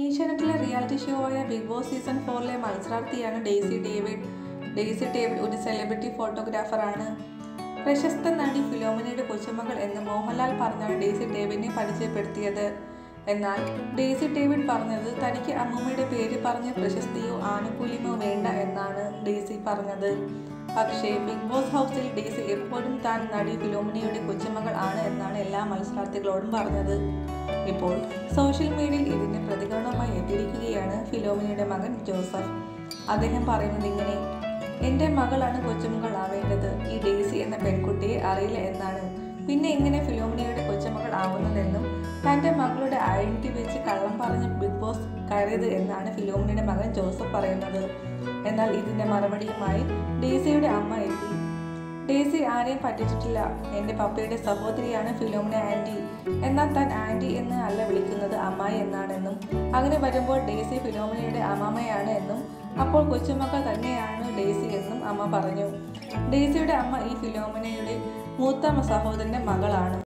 ഏഷ്യാനെറ്റിലെ reality show ആയ Big Boss season ഫോറിലെ മത്സരാർത്ഥിയാണ് ഡെയ്സി ഡേവിഡ് ഡെയ്സി ഡേവിഡ് ഒരു സെലിബ്രിറ്റി ഫോട്ടോഗ്രാഫറാണ് പ്രശസ്ത നടി ഫിലോമിനയുടെ കൊച്ചുമകൾ എന്ന് മോഹൻലാൽ പറഞ്ഞാണ് ഡെയ്സി ഡേവിഡിനെ പരിചയപ്പെടുത്തിയത് എന്നാൽ ഡെയ്സി ഡേവിഡ് പറഞ്ഞത് തനിക്ക് അമ്മൂമ്മയുടെ പേര് പറഞ്ഞ് പ്രശസ്തിയോ ആനുകൂല്യമോ വേണ്ട എന്നാണ് ഡെയ്സി പറഞ്ഞത് പക്ഷേ ബിഗ് ബോസ് ഹൗസിൽ ഡെയ്സി എപ്പോഴും താൻ നടി ഫിലോമിനയുടെ കൊച്ചുമകൾ ആണ് എന്നാണ് എല്ലാ മത്സരാർത്ഥികളോടും പറഞ്ഞത് ഇപ്പോൾ സോഷ്യൽ മീഡിയയിൽ ഇതിന് പ്രതികരണവുമായി എത്തിയിരിക്കുകയാണ് ഫിലോമിനയുടെ മകൻ ജോസഫ് അദ്ദേഹം പറയുന്നത് ഇങ്ങനെ എൻ്റെ മകളാണ് കൊച്ചുമകൾ ആവേണ്ടത് ഈ ഡെയ്സി എന്ന പെൺകുട്ടിയെ അറിയില്ല എന്നാണ് പിന്നെ എങ്ങനെ ഫിലോമിനയുടെ കൊച്ചുമകൾ ആവുന്നതെന്നും തൻ്റെ മകളുടെ ഐഡന്റിറ്റി വെച്ച് കള്ളം പറഞ്ഞ് ബിഗ് ബോസ് കയറിയത് എന്നാണ് ഫിലോമിനയുടെ മകൻ ജോസഫ് പറയുന്നത് എന്നാൽ ഇതിന്റെ മറുപടിയുമായി ഡേസിയുടെ അമ്മ എത്തി ഡേസി ആരെയും പറ്റിച്ചിട്ടില്ല എൻ്റെ പപ്പയുടെ സഹോദരിയാണ് ഫിലോമിന ആൻറ്റി എന്നാൽ താൻ ആൻറ്റി എന്ന് അല്ല വിളിക്കുന്നത് അമ്മായി എന്നാണെന്നും അങ്ങനെ വരുമ്പോൾ ഡേസി ഫിലോമിനയുടെ അമ്മാമ്മയാണ് എന്നും അപ്പോൾ കൊച്ചുമക്കൾ തന്നെയാണ് ഡേസി എന്നും അമ്മ പറഞ്ഞു ഡേസിയുടെ അമ്മ ഈ ഫിലോമിനയുടെ മൂത്ത സഹോദരൻ്റെ മകളാണ്